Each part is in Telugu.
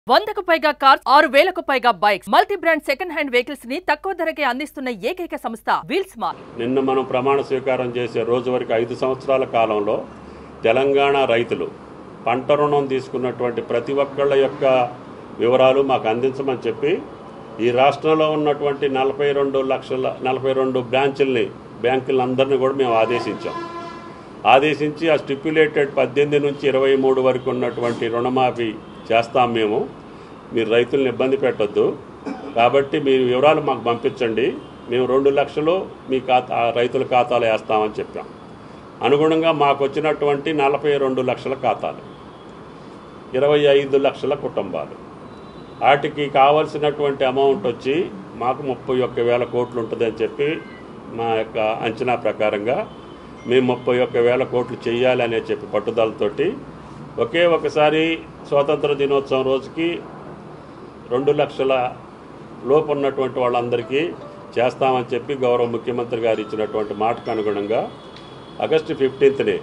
వందకు పైగా కార్స్ ఆరు వేలకు పైగా bikes multi brand second hand vehicles ని తక్కువ ధరకే అందిస్తున్న ఏకైక సంస్థ వీల్స్ మార్ట్ నిన్న మనం ప్రమాణ స్వీకారం చేసే రోజు వరకు ఐదు సంవత్సరాల కాలంలో తెలంగాణ రైతులు పంట రుణం తీసుకున్నటువంటి ప్రతి ఒక్కళ్ళ యొక్క వివరాలు మాకు అందించమని చెప్పి ఈ రాష్ట్రంలో ఉన్నటువంటి నలభై రెండు లక్షల నలభై రెండు బ్రాంచుల్ని బ్యాంకులందరినీ కూడా మేము ఆదేశించాం ఆదేశించి ఆ స్టిప్యులేటెడ్ పద్దెనిమిది నుంచి ఇరవై మూడు వరకు ఉన్నటువంటి రుణమాఫీ చేస్తాం మేము మీరు రైతులను ఇబ్బంది పెట్టొద్దు కాబట్టి మీ వివరాలు మాకు పంపించండి మేము రెండు లక్షలు మీ ఖాతా ఆ రైతుల ఖాతాలో వేస్తామని చెప్పాం అనుగుణంగా మాకు వచ్చినటువంటి నలభై రెండు లక్షల ఖాతాలు ఇరవై ఐదు లక్షల కుటుంబాలు వాటికి కావాల్సినటువంటి అమౌంట్ వచ్చి మాకు ముప్పై ఒక్క వేల కోట్లు ఉంటుందని చెప్పి మా యొక్క అంచనా ప్రకారంగా మేము ముప్పై ఒక్క వేల కోట్లు చేయాలని చెప్పి పట్టుదలతోటి ఒకే ఒకసారి స్వాతంత్ర దినోత్సవం రోజుకి రెండు లక్షల లోపు ఉన్నటువంటి వాళ్ళందరికీ చేస్తామని చెప్పి గౌరవ ముఖ్యమంత్రి గారు ఇచ్చినటువంటి మాటకు అనుగుణంగా ఆగస్టు ఫిఫ్టీన్త్ని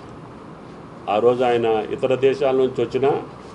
ఆ రోజు ఆయన ఇతర దేశాల నుంచి వచ్చిన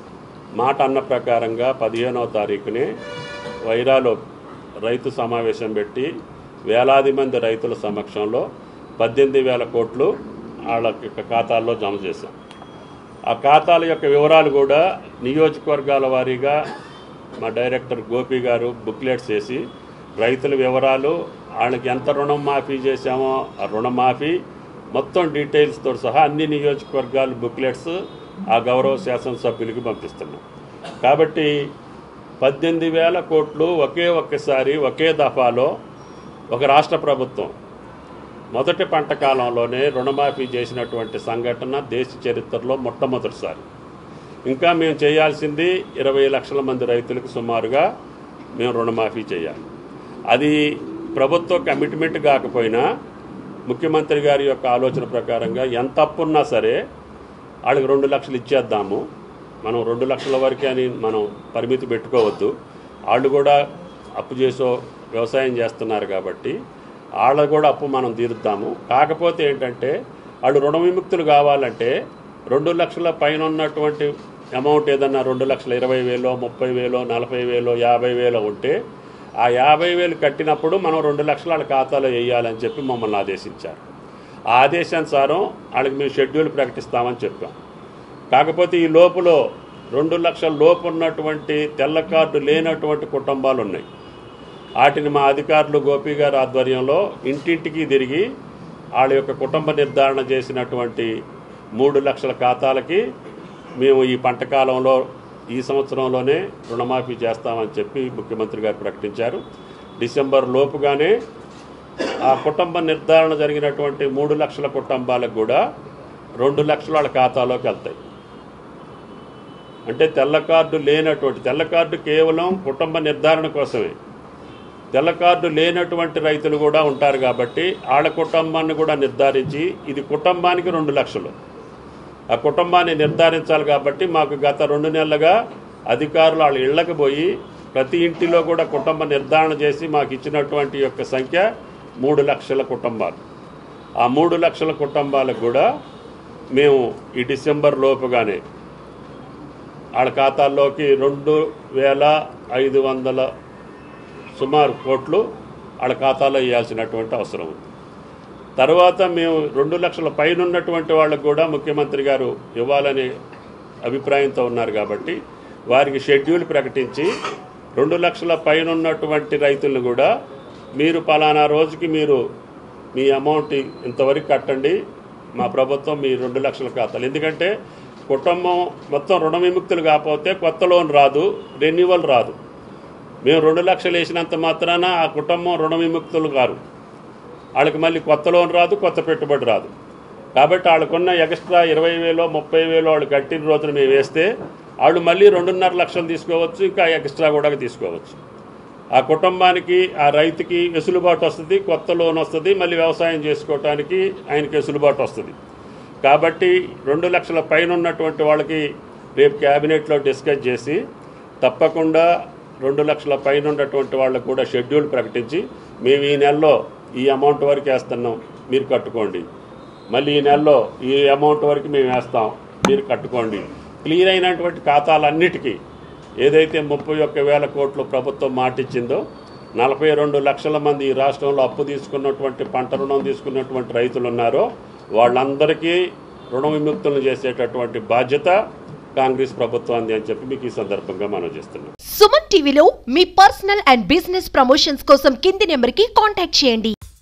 మాట అన్న ప్రకారంగా పదిహేనవ తారీఖుని వైరాలో రైతు సమావేశం పెట్టి వేలాది మంది రైతుల సమక్షంలో పద్దెనిమిది వేల కోట్లు వాళ్ళ యొక్క ఖాతాల్లో జమ చేశాం ఆ ఖాతాల యొక్క వివరాలు కూడా నియోజకవర్గాల వారీగా మా డైరెక్టర్ గోపి గారు బుక్లెట్స్ చేసి రైతుల వివరాలు వాళ్ళకి ఎంత రుణం మాఫీ చేశామో ఆ రుణమాఫీ మొత్తం డీటెయిల్స్తో సహా అన్ని నియోజకవర్గాల బుక్లెట్స్ ఆ గౌరవ శాసనసభ్యులకి పంపిస్తున్నాం కాబట్టి పద్దెనిమిది వేల కోట్లు ఒకే ఒక్కసారి ఒకే దఫాలో ఒక రాష్ట్ర ప్రభుత్వం మొదటి పంట కాలంలోనే రుణమాఫీ చేసినటువంటి సంఘటన దేశ చరిత్రలో మొట్టమొదటిసారి ఇంకా మేము చేయాల్సింది ఇరవై లక్షల మంది రైతులకు సుమారుగా మేము రుణమాఫీ చేయాలి అది ప్రభుత్వ కమిట్మెంట్ కాకపోయినా ముఖ్యమంత్రి గారి యొక్క ఆలోచన ప్రకారంగా ఎంత అప్పు ఉన్నా సరే వాళ్ళకి రెండు లక్షలు ఇచ్చేద్దాము మనం రెండు లక్షల వరకే అని మనం పరిమితి పెట్టుకోవద్దు వాళ్ళు కూడా అప్పు చేసో వ్యవసాయం చేస్తున్నారు కాబట్టి వాళ్ళ కూడా అప్పు మనం తీరుద్దాము కాకపోతే ఏంటంటే వాళ్ళు రుణ విముక్తులు కావాలంటే రెండు లక్షల పైన ఉన్నటువంటి అమౌంట్ ఏదన్నా రెండు లక్షల ఇరవై వేలో ముప్పై వేలో నలభై వేలో యాభై వేలో ఉంటే ఆ యాభై వేలు కట్టినప్పుడు మనం రెండు లక్షల వాళ్ళ ఖాతాలో వేయాలని చెప్పి మమ్మల్ని ఆదేశించారు ఆ ఆదేశానుసారం వాళ్ళకి మేము షెడ్యూల్ ప్రకటిస్తామని చెప్పాం కాకపోతే ఈ లోపులో రెండు లక్షల లోపు ఉన్నటువంటి తెల్ల కార్డు లేనటువంటి కుటుంబాలు ఉన్నాయి వాటిని మా అధికారులు గోపి గారి ఆధ్వర్యంలో ఇంటింటికి తిరిగి వాళ్ళ యొక్క కుటుంబ నిర్ధారణ చేసినటువంటి మూడు లక్షల ఖాతాలకి మేము ఈ పంట కాలంలో ఈ సంవత్సరంలోనే రుణమాఫీ చేస్తామని చెప్పి ముఖ్యమంత్రి గారు ప్రకటించారు డిసెంబర్ లోపుగానే ఆ కుటుంబ నిర్ధారణ జరిగినటువంటి మూడు లక్షల కుటుంబాలకు కూడా రెండు లక్షలు వాళ్ళ ఖాతాలోకి వెళ్తాయి అంటే తెల్ల కార్డు లేనటువంటి తెల్ల కార్డు కేవలం కుటుంబ నిర్ధారణ కోసమే తెల్ల కార్డు లేనటువంటి రైతులు కూడా ఉంటారు కాబట్టి వాళ్ళ కుటుంబాన్ని కూడా నిర్ధారించి ఇది కుటుంబానికి రెండు లక్షలు ఆ కుటుంబాన్ని నిర్ధారించాలి కాబట్టి మాకు గత రెండు నెలలుగా అధికారులు వాళ్ళ ఇళ్లకు పోయి ప్రతి ఇంటిలో కూడా కుటుంబ నిర్ధారణ చేసి మాకు ఇచ్చినటువంటి యొక్క సంఖ్య మూడు లక్షల కుటుంబాలు ఆ మూడు లక్షల కుటుంబాలకు కూడా మేము ఈ డిసెంబర్ లోపుగానే వాళ్ళ ఖాతాల్లోకి రెండు వేల ఐదు వందల సుమారు కోట్లు వాళ్ళ ఖాతాలో వేయాల్సినటువంటి అవసరం ఉంది తర్వాత మేము రెండు లక్షల పైన ఉన్నటువంటి వాళ్ళకు కూడా ముఖ్యమంత్రి గారు ఇవ్వాలనే అభిప్రాయంతో ఉన్నారు కాబట్టి వారికి షెడ్యూల్ ప్రకటించి రెండు లక్షల పైన ఉన్నటువంటి రైతులను కూడా మీరు పలానా రోజుకి మీరు మీ అమౌంట్ ఇంతవరకు కట్టండి మా ప్రభుత్వం మీ రెండు లక్షల ఖాతాలు ఎందుకంటే కుటుంబం మొత్తం రుణ విముక్తులు కాకపోతే కొత్త లోన్ రాదు రెన్యువల్ రాదు మేము రెండు లక్షలు వేసినంత మాత్రాన ఆ కుటుంబం రుణ విముక్తులు కారు వాళ్ళకి మళ్ళీ కొత్త లోన్ రాదు కొత్త పెట్టుబడి రాదు కాబట్టి వాళ్ళకున్న ఎక్స్ట్రా ఇరవై వేలో ముప్పై వేలో వాళ్ళు కట్టిన రోజున మేము వేస్తే వాళ్ళు మళ్ళీ రెండున్నర లక్షలు తీసుకోవచ్చు ఇంకా ఎక్స్ట్రా కూడా తీసుకోవచ్చు ఆ కుటుంబానికి ఆ రైతుకి వెసులుబాటు వస్తుంది కొత్త లోన్ వస్తుంది మళ్ళీ వ్యవసాయం చేసుకోవటానికి ఆయనకి వెసులుబాటు వస్తుంది కాబట్టి రెండు లక్షల పైన ఉన్నటువంటి వాళ్ళకి రేపు క్యాబినెట్లో డిస్కస్ చేసి తప్పకుండా రెండు లక్షల పైన ఉన్నటువంటి వాళ్ళకు కూడా షెడ్యూల్ ప్రకటించి మేము ఈ నెలలో ఈ అమౌంట్ వరకు వేస్తున్నాం మీరు కట్టుకోండి మళ్ళీ ఈ నెలలో ఈ అమౌంట్ వరకు మేము వేస్తాం మీరు కట్టుకోండి క్లియర్ అయినటువంటి ఖాతాలన్నిటికీ ఏదైతే ముప్పై ఒక్క వేల కోట్లు ప్రభుత్వం మాటిచ్చిందో నలభై రెండు లక్షల మంది ఈ రాష్ట్రంలో అప్పు తీసుకున్నటువంటి పంట రుణం తీసుకున్నటువంటి రైతులు ఉన్నారో వాళ్ళందరికీ రుణ విముక్తులను చేసేటటువంటి బాధ్యత కాంగ్రెస్ ప్రభుత్వాన్ని అని చెప్పి మీకు ఈ సందర్భంగా మనం చేస్తున్నాం సుమన్ టీవీలో మీ పర్సనల్ అండ్ బిజినెస్ ప్రమోషన్స్ కోసం కింది నెంబర్కి కాంటాక్ట్ చేయండి